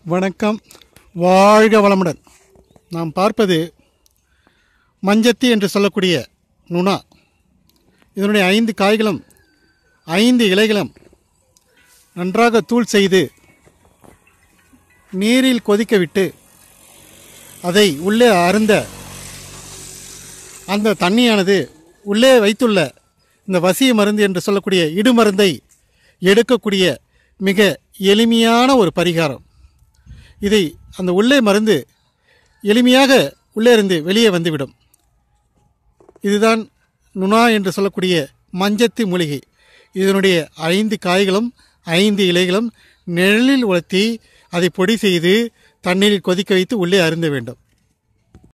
வணக்கம் வாழ்க வளமுடன் நாம் பார்ப்பது மஞ்சத்தி என்று சொல்லக்கூடிய நுணா இதனுடைய ஐந்து காய்களும் ஐந்து இலைகளும் நன்றாக தூள் செய்து நீரில் கொதிக்க விட்டு அதை உள்ளே அருந்த அந்த தண்ணியானது உள்ளே வைத்துள்ள இந்த வசிய மருந்து என்று சொல்லக்கூடிய இடுமருந்தை எடுக்கக்கூடிய மிக எளிமையான ஒரு பரிகாரம் இதை அந்த உள்ளே மருந்து எளிமையாக உள்ளே இருந்து வெளியே வந்துவிடும் இதுதான் நுணா என்று சொல்லக்கூடிய மஞ்சத்தி மூலிகை இதனுடைய ஐந்து காய்களும் ஐந்து இலைகளும் நிழலில் உலர்த்தி அதை பொடி செய்து தண்ணீரில் கொதிக்க வைத்து உள்ளே அருந்த வேண்டும்